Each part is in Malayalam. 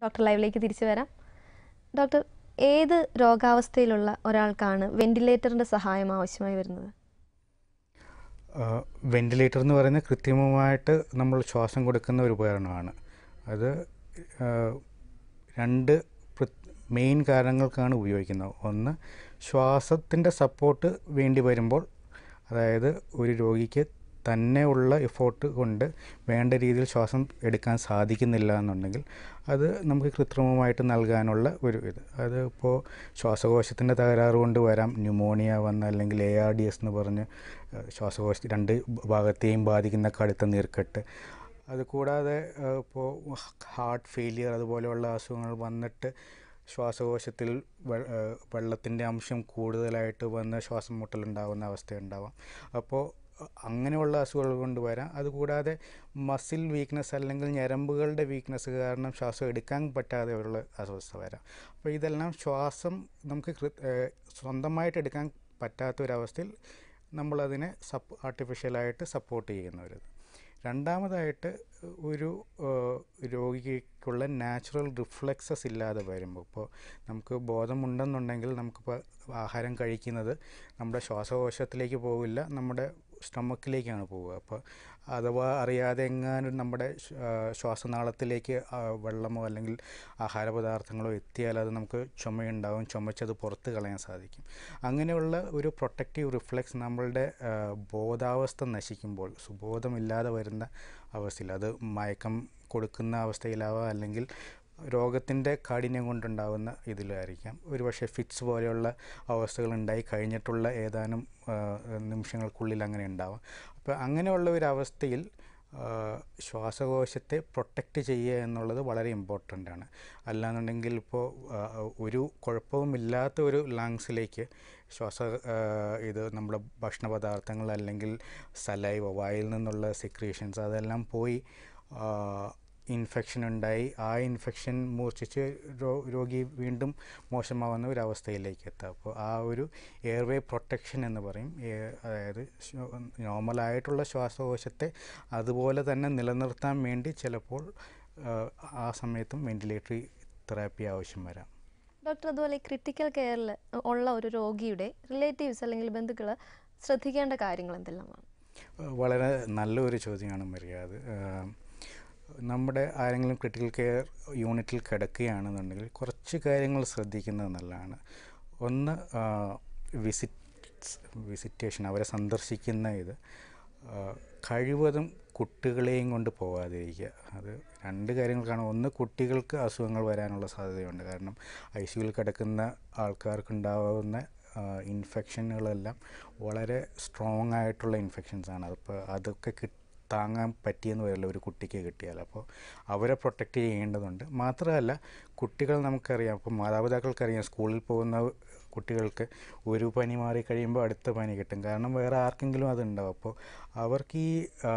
ഡോക്ടർ ലൈവിലേക്ക് തിരിച്ചു വരാം ഡോക്ടർ ഏത് രോഗാവസ്ഥയിലുള്ള ഒരാൾക്കാണ് വെന്റിലേറ്ററിൻ്റെ സഹായം ആവശ്യമായി വരുന്നത് വെന്റിലേറ്റർ എന്ന് പറയുന്നത് കൃത്രിമമായിട്ട് നമ്മൾ ശ്വാസം കൊടുക്കുന്ന ഒരു ഉപകരണമാണ് അത് ആ, രണ്ട് മെയിൻ കാരണങ്ങൾക്കാണ് ഉപയോഗിക്കുന്നത് ഒന്ന് ശ്വാസത്തിൻ്റെ സപ്പോർട്ട് വേണ്ടി വരുമ്പോൾ അതായത് ഒരു രോഗിക്ക് തന്നെ ഉള്ള എഫോർട്ട് കൊണ്ട് വേണ്ട രീതിയിൽ ശ്വാസം എടുക്കാൻ സാധിക്കുന്നില്ല എന്നുണ്ടെങ്കിൽ അത് നമുക്ക് കൃത്രിമമായിട്ട് നൽകാനുള്ള ഒരു ഇത് അത് ഇപ്പോൾ ശ്വാസകോശത്തിൻ്റെ തകരാറ് കൊണ്ട് വരാം ന്യൂമോണിയ വന്ന അല്ലെങ്കിൽ എ ആർ ഡി എസ് എന്ന് പറഞ്ഞ് ഏഹ്, ശ്വാസകോശ രണ്ട് ഭാഗത്തെയും ബാധിക്കുന്ന കടുത്ത നീർക്കെട്ട് അത് കൂടാതെ ഏഹ്, ഇപ്പോൾ ഹാർട്ട് ഫെയിലിയർ അതുപോലെയുള്ള അസുഖങ്ങൾ വന്നിട്ട് ശ്വാസകോശത്തിൽ വെ- ഏഹ്, വെള്ളത്തിൻ്റെ അംശം കൂടുതലായിട്ട് വന്ന് ശ്വാസം മുട്ടലുണ്ടാകുന്ന അവസ്ഥയുണ്ടാവാം അപ്പോൾ അങ്ങനെയുള്ള അസുഖങ്ങൾ കൊണ്ട് വരാം അതുകൂടാതെ മസിൽ വീക്ക്നെസ് അല്ലെങ്കിൽ ഞരമ്പുകളുടെ വീക്ക്നെസ് കാരണം ശ്വാസം എടുക്കാൻ പറ്റാതെ ഉള്ള അസ്വസ്ഥ വരാം അപ്പോൾ ഇതെല്ലാം ശ്വാസം നമുക്ക് കൃ- ഏഹ്, സ്വന്തമായിട്ട് എടുക്കാൻ പറ്റാത്ത ഒരവസ്ഥയിൽ നമ്മളതിനെ സപ്പ് ആർട്ടിഫിഷ്യലായിട്ട് സപ്പോർട്ട് ചെയ്യുന്നവർ രണ്ടാമതായിട്ട് ഒരു ഏഹ്, രോഗിക്കുള്ള നാച്ചുറൽ റിഫ്ലെക്സസ് ഇല്ലാതെ വരുമ്പോൾ ഇപ്പോൾ നമുക്ക് ബോധമുണ്ടെന്നുണ്ടെങ്കിൽ നമുക്കിപ്പോൾ ആഹാരം കഴിക്കുന്നത് നമ്മുടെ ശ്വാസകോശത്തിലേക്ക് പോകില്ല നമ്മുടെ സ്റ്റൊമക്കിലേക്കാണ് പോവുക അപ്പോൾ അഥവാ അറിയാതെ എങ്ങാനും നമ്മുടെ ശ്വ- ആ, ശ്വാസനാളത്തിലേക്ക് ആ, വെള്ളമോ അല്ലെങ്കിൽ ആഹാര പദാർത്ഥങ്ങളോ എത്തിയാൽ അത് നമുക്ക് ചുമയുണ്ടാവും ചുമച്ചത് പുറത്ത് കളയാൻ സാധിക്കും അങ്ങനെയുള്ള ഒരു പ്രൊട്ടക്റ്റീവ് റിഫ്ലെക്സ് നമ്മളുടെ ആ, ബോധാവസ്ഥ നശിക്കുമ്പോൾ സുബോധമില്ലാതെ വരുന്ന അവസ്ഥയിൽ അത് മയക്കം കൊടുക്കുന്ന അവസ്ഥയിലാവാം അല്ലെങ്കിൽ രോഗത്തിൻ്റെ കാഠിന്യം കൊണ്ടുണ്ടാകുന്ന ഇതിലായിരിക്കാം ഒരുപക്ഷെ ഫിറ്റ്സ് പോലെയുള്ള അവസ്ഥകൾ ഉണ്ടായി കഴിഞ്ഞിട്ടുള്ള ഏതാനും ആ, നിമിഷങ്ങൾക്കുള്ളിൽ അങ്ങനെ ഉണ്ടാവാം അപ്പോൾ അങ്ങനെയുള്ള ഒരു അവസ്ഥയിൽ ആ, ശ്വാസകോശത്തെ പ്രൊട്ടക്റ്റ് ചെയ്യുക എന്നുള്ളത് വളരെ ഇമ്പോർട്ടൻ്റ് ആണ് അല്ലാന്നുണ്ടെങ്കിൽ ഇപ്പോൾ ആ, ഒരു കുഴപ്പവുമില്ലാത്ത ഒരു ലങ്സിലേക്ക് ശ്വാസ ആ, ഇത് നമ്മുടെ ഭക്ഷണ പദാർത്ഥങ്ങൾ അല്ലെങ്കിൽ സലൈവ വായിൽ നിന്നുള്ള സെക്രീഷൻസ് അതെല്ലാം പോയി ഇൻഫെക്ഷൻ ഉണ്ടായി ആ ഇൻഫെക്ഷൻ മൂർച്ഛിച്ച് രോ- രോഗി വീണ്ടും മോശമാവുന്ന ഒരു അവസ്ഥയിലേക്ക് എത്താം അപ്പോൾ ആ ഒരു എയർവേ പ്രൊട്ടക്ഷൻ എന്ന് പറയും ഏ- അതായത് ശ്വ- നോർമലായിട്ടുള്ള ശ്വാസകോശത്തെ അതുപോലെ തന്നെ നിലനിർത്താൻ വേണ്ടി ചിലപ്പോൾ ആ, ആ സമയത്തും വെന്റിലേറ്ററി തെറാപ്പി ആവശ്യം വരാം ഡോക്ടർ അതുപോലെ ക്രിട്ടിക്കൽ കെയറിൽ ഉള്ള ഒരു രോഗിയുടെ റിലേറ്റീവ്സ് അല്ലെങ്കിൽ ബന്ധുക്കൾ ശ്രദ്ധിക്കേണ്ട കാര്യങ്ങൾ എന്തെല്ലാമാണ് വളരെ നല്ലൊരു ചോദ്യമാണ് മരിയ അത് ആം, നമ്മുടെ ആരെങ്കിലും ക്രിട്ടിക്കൽ കെയർ യൂണിറ്റിൽ കിടക്കുകയാണെന്നുണ്ടെങ്കിൽ കുറച്ച് കാര്യങ്ങൾ ശ്രദ്ധിക്കുന്നത് നല്ലതാണ് ഒന്ന് വിസിറ്റ് വിസിറ്റേഷൻ അവരെ സന്ദർശിക്കുന്ന ഇത് ആ, കഴിവതും കുട്ടികളെയും കൊണ്ട് പോകാതിരിക്കുക അത് രണ്ട് കാര്യങ്ങൾക്കാണ് ഒന്ന് കുട്ടികൾക്ക് അസുഖങ്ങൾ വരാനുള്ള സാധ്യതയുണ്ട് കാരണം ഐ സിയുവിൽ കിടക്കുന്ന ആൾക്കാർക്കുണ്ടാവുന്ന ഇൻഫെക്ഷനുകളെല്ലാം വളരെ സ്ട്രോങ് ആയിട്ടുള്ള ഇൻഫെക്ഷൻസ് ആണ് അതിപ്പോൾ അതൊക്കെ കിട്ട് താങ്ങാൻ പറ്റിയെന്ന് വരില്ല ഒരു കുട്ടിക്ക് കിട്ടിയാൽ അപ്പോൾ അവരെ പ്രൊട്ടക്റ്റ് ചെയ്യേണ്ടതുണ്ട് മാത്രമല്ല കുട്ടികൾ നമുക്കറിയാം ഇപ്പോൾ മാതാപിതാക്കൾക്കറിയാം സ്കൂളിൽ പോകുന്ന കുട്ടികൾക്ക് ഒരു പനി മാറി കഴിയുമ്പോൾ അടുത്ത പനി കിട്ടും കാരണം വേറെ ആർക്കെങ്കിലും അതുണ്ടാവും അപ്പോൾ അവർക്ക് ഈ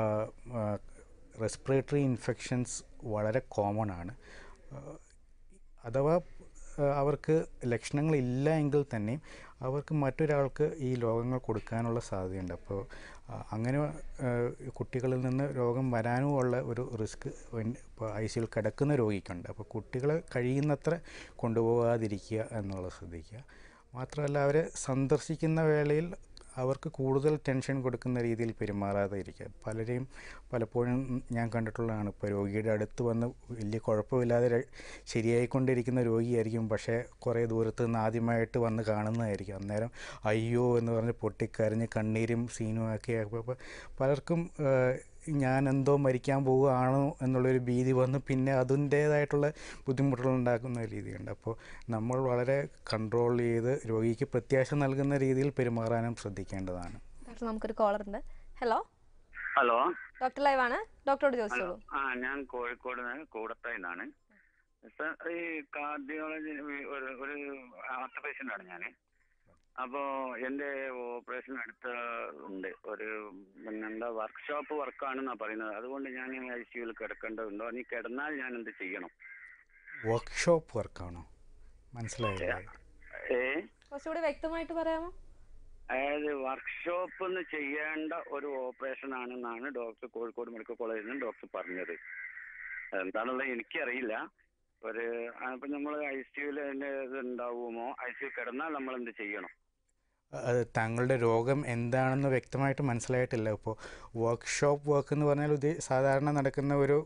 റെസ്പിറേറ്ററി ഇൻഫെക്ഷൻസ് വളരെ കോമൺ ആണ് ആ, അഥവാ ആ, അവർക്ക് ലക്ഷണങ്ങളില്ല എങ്കിൽ തന്നെയും അവർക്ക് മറ്റൊരാൾക്ക് ഈ രോഗങ്ങൾ കൊടുക്കാനുള്ള സാധ്യതയുണ്ട് അപ്പോൾ ആ, അങ്ങനെ ആ, കുട്ടികളിൽ നിന്ന് രോഗം വരാനുമുള്ള ഒരു റിസ്ക് ഇപ്പോൾ ഐ സിയിൽ കിടക്കുന്ന രോഗിക്കുണ്ട് അപ്പോൾ കുട്ടികളെ കഴിയുന്നത്ര കൊണ്ടുപോകാതിരിക്കുക എന്നുള്ളത് ശ്രദ്ധിക്കുക മാത്രമല്ല അവരെ സന്ദർശിക്കുന്ന വേളയിൽ അവർക്ക് കൂടുതൽ ടെൻഷൻ കൊടുക്കുന്ന രീതിയിൽ പെരുമാറാതെ ഇരിക്കുക പലരെയും പലപ്പോഴും ഞാൻ കണ്ടിട്ടുള്ളതാണ് ഇപ്പോൾ രോഗിയുടെ അടുത്ത് വന്ന് വലിയ കുഴപ്പമില്ലാതെ ര- ശരിയായിക്കൊണ്ടിരിക്കുന്ന രോഗിയായിരിക്കും പക്ഷേ കുറേ ദൂരത്ത് നിന്ന് ആദ്യമായിട്ട് വന്ന് കാണുന്നതായിരിക്കും അന്നേരം അയ്യോ എന്ന് പറഞ്ഞ് പൊട്ടിക്കരഞ്ഞ് കണ്ണീരും സീനും ഒക്കെ അപ്പോൾ പലർക്കും ഏഹ്, ഞാൻ എന്തോ മരിക്കാൻ പോവുകയാണോ എന്നുള്ളൊരു ഭീതി വന്ന് പിന്നെ അതിൻ്റേതായിട്ടുള്ള ബുദ്ധിമുട്ടുകൾ ഉണ്ടാക്കുന്ന ഒരു രീതിയുണ്ട് അപ്പോൾ നമ്മൾ വളരെ കൺട്രോൾ ചെയ്ത് രോഗിക്ക് പ്രത്യാശ നൽകുന്ന രീതിയിൽ പെരുമാറാനും ശ്രദ്ധിക്കേണ്ടതാണ് ഡോക്ടർ നമുക്കൊരു കോളർ ഉണ്ട് ഹലോ ഹലോ ഡോക്ടർ ലൈവാണ് ഡോക്ടറോട് ഹലോ ചോദിച്ചോളൂ ആ ഞാൻ കോഴിക്കോട് നിന്ന് കൂടത്തായി നിന്നാണ് സർ ഈ കാർഡിയോളജി ഒരു ഒരു ഹാർട്ട് പേഷ്യൻ്റ് ആണ് ഞാൻ അപ്പോൾ എൻ്റെ ഓപ്പറേഷൻ അടുത്ത ഉണ്ട് ഒരു പിന്നെന്താ വർക്ക്ഷോപ്പ് വർക്കാണെന്നാണ് പറയുന്നത് അതുകൊണ്ട് ഞാൻ ഐ സിയുവിൽ കിടക്കേണ്ടതുണ്ടോ നീ കിടന്നാൽ ഞാൻ എന്ത് ചെയ്യണം വർക്ക്ഷോപ്പ് വർക്കാണോ മനസ്സിലായില്ല ഏ കുറച്ചുകൂടി വ്യക്തമായിട്ട് പറയാമോ അതായത് വർക്ക്ഷോപ്പ് എന്ന് ചെയ്യേണ്ട ഒരു ഓപ്പറേഷൻ ആണെന്നാണ് ഡോക്ടർ കോഴിക്കോട് മെഡിക്കൽ കോളേജിൽ നിന്ന് ഡോക്ടർ പറഞ്ഞത് എന്താണെന്നുള്ളത് എനിക്കറിയില്ല ഒരു അപ്പം നമ്മൾ ഐ സിയുൽ അതിൻ്റെ ഇത് ഉണ്ടാവുമോ ഐ സി കിടന്നാൽ നമ്മൾ എന്ത് ചെയ്യണം അത് താങ്കളുടെ രോഗം എന്താണെന്ന് വ്യക്തമായിട്ട് മനസ്സിലായിട്ടില്ല ഇപ്പോൾ വർക്ക്ഷോപ്പ് വർക്ക് എന്ന് പറഞ്ഞാൽ ഉദ്ദേ സാധാരണ നടക്കുന്ന ഒരു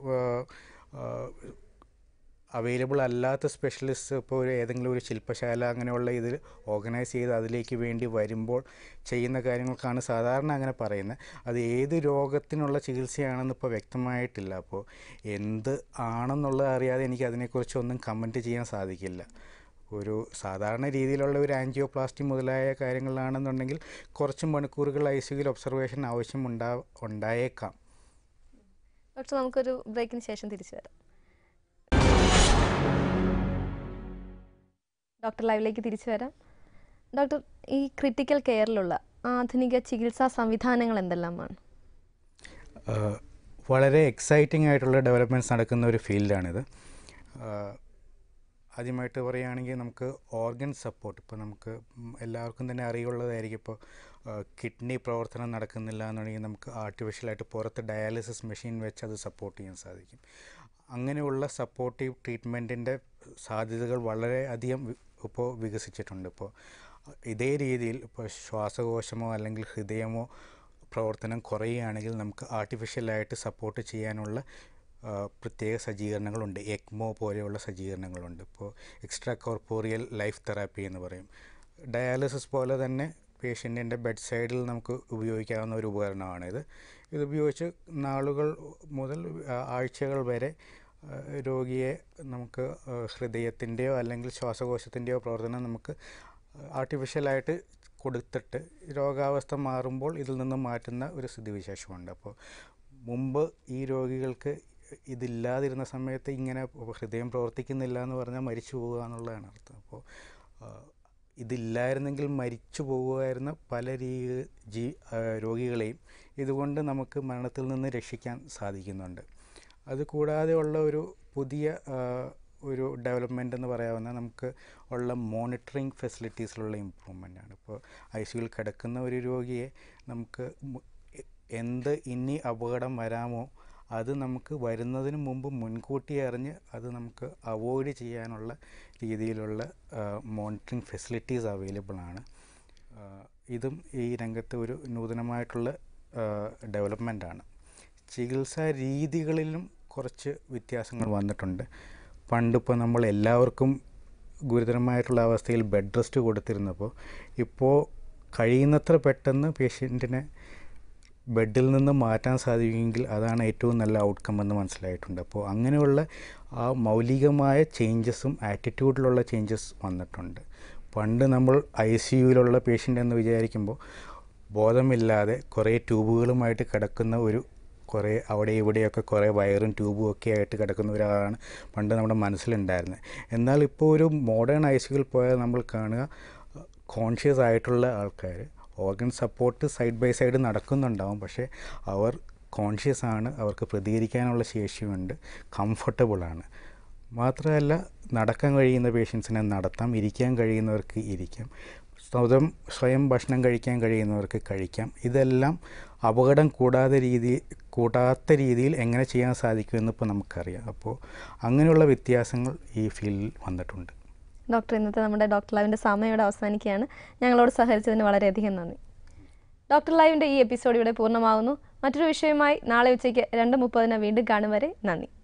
അവൈലബിൾ അല്ലാത്ത സ്പെഷ്യലിസ്റ്റ് ഇപ്പോൾ ഒരു ഏതെങ്കിലും ഒരു ശില്പശാല അങ്ങനെയുള്ള ഇത് ഓർഗനൈസ് ചെയ്ത് അതിലേക്ക് വേണ്ടി വരുമ്പോൾ ചെയ്യുന്ന കാര്യങ്ങൾക്കാണ് സാധാരണ അങ്ങനെ പറയുന്നത് അത് ഏത് രോഗത്തിനുള്ള ചികിത്സയാണെന്ന് ഇപ്പോൾ വ്യക്തമായിട്ടില്ല അപ്പോൾ എന്ത് ആണെന്നുള്ളത് അറിയാതെ എനിക്ക് അതിനെക്കുറിച്ചൊന്നും കമൻറ്റ് ചെയ്യാൻ സാധിക്കില്ല ഒരു സാധാരണ രീതിയിലുള്ള ഒരു ആൻജിയോപ്ലാസ്റ്റി മുതലായ കാര്യങ്ങളിലാണെന്നുണ്ടെങ്കിൽ കുറച്ച് മണിക്കൂറുകൾ ഐ സിയിൽ ഒബ്സർവേഷൻ ആവശ്യം ഉണ്ടാ ഉണ്ടായേക്കാം ഡോക്ടർ നമുക്കൊരു ബ്രേക്കിന് ശേഷം തിരിച്ചു വരാം ഡോക്ടർ ലൈവിലേക്ക് തിരിച്ചു വരാം ഡോക്ടർ ഈ ക്രിട്ടിക്കൽ കെയറിലുള്ള ആധുനിക ചികിത്സാ സംവിധാനങ്ങൾ എന്തെല്ലാമാണ് ആഹ് വളരെ എക്സൈറ്റിംഗ് ആയിട്ടുള്ള ഡെവലപ്മെൻറ്റ്സ് നടക്കുന്ന ഒരു ഫീൽഡാണിത് ആഹ് ആദ്യമായിട്ട് പറയുകയാണെങ്കിൽ നമുക്ക് ഓർഗൻ സപ്പോർട്ട് ഇപ്പോൾ നമുക്ക് ഉം എല്ലാവർക്കും തന്നെ അറിയുള്ളതായിരിക്കും ഇപ്പോൾ കിഡ്നി പ്രവർത്തനം നടക്കുന്നില്ല എന്നുണ്ടെങ്കിൽ നമുക്ക് ആർട്ടിഫിഷ്യലായിട്ട് പുറത്ത് ഡയാലിസിസ് മെഷീൻ വെച്ച് അത് സപ്പോർട്ട് ചെയ്യാൻ സാധിക്കും അങ്ങനെയുള്ള സപ്പോർട്ടീവ് ട്രീറ്റ്മെൻറ്റിൻ്റെ സാധ്യതകൾ വളരെ അധികം വി- ഇപ്പോൾ വികസിച്ചിട്ടുണ്ട് ഇപ്പോൾ ഇതേ രീതിയിൽ ഇപ്പോൾ ശ്വാസകോശമോ അല്ലെങ്കിൽ ഹൃദയമോ പ്രവർത്തനം കുറയുകയാണെങ്കിൽ നമുക്ക് ആർട്ടിഫിഷ്യലായിട്ട് സപ്പോർട്ട് ചെയ്യാനുള്ള ആ, പ്രത്യേക സജ്ജീകരണങ്ങളുണ്ട് എക്മോ പോലെയുള്ള സജ്ജീകരണങ്ങളുണ്ട് ഇപ്പോൾ എക്സ്ട്രാ കോർപ്പോറിയൽ ലൈഫ് തെറാപ്പി എന്ന് പറയും ഡയാലിസിസ് പോലെ തന്നെ പേഷ്യൻറ്റിൻ്റെ ബെഡ് സൈഡിൽ നമുക്ക് ഉപയോഗിക്കാവുന്ന ഒരു ഉപകരണമാണിത് ഇത് ഉപയോഗിച്ച് നാളുകൾ മുതൽ ആ, ആഴ്ചകൾ വരെ ആ, രോഗിയെ നമുക്ക് ആ, ഹൃദയത്തിൻ്റെയോ അല്ലെങ്കിൽ ശ്വാസകോശത്തിൻ്റെയോ പ്രവർത്തനം നമുക്ക് ആർട്ടിഫിഷ്യലായിട്ട് കൊടുത്തിട്ട് രോഗാവസ്ഥ മാറുമ്പോൾ ഇതിൽ നിന്ന് മാറ്റുന്ന ഒരു സ്ഥിതിവിശേഷമുണ്ട് അപ്പോൾ മുമ്പ് ഈ രോഗികൾക്ക് ഇതില്ലാതിരുന്ന സമയത്ത് ഇങ്ങനെ ഹൃദയം പ്രവർത്തിക്കുന്നില്ല എന്ന് പറഞ്ഞാൽ മരിച്ചു പോകുക എന്നുള്ളതാണ് അർത്ഥം അപ്പോൾ ആ, ഇതില്ലായിരുന്നെങ്കിൽ മരിച്ചു പോകുമായിരുന്ന പല രീ ജീ ആ, രോഗികളെയും ഇതുകൊണ്ട് നമുക്ക് മരണത്തിൽ നിന്ന് രക്ഷിക്കാൻ സാധിക്കുന്നുണ്ട് അതുകൂടാതെ ഉള്ള ഒരു പുതിയ ആ, ഒരു ഡെവലപ്മെൻ്റ് എന്ന് പറയാവുന്ന നമുക്ക് ഉള്ള മോണിറ്ററിങ് ഫെസിലിറ്റീസിലുള്ള ഇമ്പ്രൂവ്മെൻ്റ് ആണ് ഇപ്പോൾ ഐ സിയിൽ കിടക്കുന്ന ഒരു രോഗിയെ നമുക്ക് മു- എ- എന്ത് ഇനി അപകടം വരാമോ അത് നമുക്ക് വരുന്നതിന് മുമ്പ് മുൻകൂട്ടി അറിഞ്ഞ് അത് നമുക്ക് അവോയ്ഡ് ചെയ്യാനുള്ള രീതിയിലുള്ള മോണിറ്ററിങ് ഫെസിലിറ്റീസ് അവൈലബിൾ ആണ് ആ, ഇതും ഈ രംഗത്ത് ഒരു നൂതനമായിട്ടുള്ള ഡെവലപ്മെൻ്റ് ആണ് ചികിത്സാ രീതികളിലും കുറച്ച് വ്യത്യാസങ്ങൾ വന്നിട്ടുണ്ട് പണ്ടിപ്പോൾ നമ്മൾ എല്ലാവർക്കും ഗുരുതരമായിട്ടുള്ള അവസ്ഥയിൽ ബെഡ് റെസ്റ്റ് കൊടുത്തിരുന്നപ്പോൾ ഇപ്പോൾ കഴിയുന്നത്ര പെട്ടെന്ന് പേഷ്യൻറ്റിനെ ബെഡിൽ നിന്ന് മാറ്റാൻ സാധിക്കുമെങ്കിൽ അതാണ് ഏറ്റവും നല്ല ഔട്ട്കം എന്ന് മനസ്സിലായിട്ടുണ്ട് അപ്പോൾ അങ്ങനെയുള്ള ആ മൗലികമായ ചേഞ്ചസും ആറ്റിറ്റ്യൂഡിലുള്ള ചേഞ്ചസ് വന്നിട്ടുണ്ട് പണ്ട് നമ്മൾ ഐ സി യുവിലുള്ള പേഷ്യൻ്റ് എന്ന് വിചാരിക്കുമ്പോൾ ബോധമില്ലാതെ കുറേ ട്യൂബുകളുമായിട്ട് കിടക്കുന്ന ഒരു കുറേ അവിടെ ഇവിടെയൊക്കെ കുറേ വയറും ട്യൂബും ഒക്കെ ആയിട്ട് കിടക്കുന്ന ഒരാളാണ് പണ്ട് നമ്മുടെ മനസ്സിലുണ്ടായിരുന്നത് എന്നാൽ ഇപ്പോൾ ഒരു മോഡേൺ ഐ സിയിൽ പോയാൽ നമ്മൾ കാണുക കോൺഷ്യസ് ആയിട്ടുള്ള ആൾക്കാർ organ support side by side നടക്കുന്നുണ്ടാവും പക്ഷേ അവർ കോൺഷ്യസ് ആണ് അവർക്ക് പ്രതികരിക്കാനുള്ള ശേഷിയുണ്ട് കംഫർട്ടബിളാണ് മാത്രമല്ല നടക്കാൻ കഴിയുന്ന പേഷ്യൻസിനെ നടത്താം ഇരിക്കാൻ കഴിയുന്നവർക്ക് ഇരിക്കാം സ്വന്തം സ്വയം ഭക്ഷണം കഴിക്കാൻ കഴിയുന്നവർക്ക് കഴിക്കാം ഇതെല്ലാം അപകടം കൂടാതെ രീതി കൂടാത്ത രീതിയിൽ എങ്ങനെ ചെയ്യാൻ സാധിക്കുമെന്ന് ഇപ്പോൾ നമുക്കറിയാം അപ്പോൾ അങ്ങനെയുള്ള വ്യത്യാസങ്ങൾ ഈ ഫീൽഡിൽ വന്നിട്ടുണ്ട് ഡോക്ടർ ഇന്നത്തെ നമ്മുടെ ഡോക്ടർ ലൈവിൻ്റെ സമയം ഇവിടെ അവസാനിക്കുകയാണ് ഞങ്ങളോട് സഹകരിച്ചതിന് വളരെയധികം നന്ദി ഡോക്ടർ ലൈവിൻ്റെ ഈ എപ്പിസോഡ് ഇവിടെ പൂർണ്ണമാകുന്നു മറ്റൊരു വിഷയമായി നാളെ ഉച്ചയ്ക്ക് രണ്ട് മുപ്പതിന് വീണ്ടും കാണും വരെ നന്ദി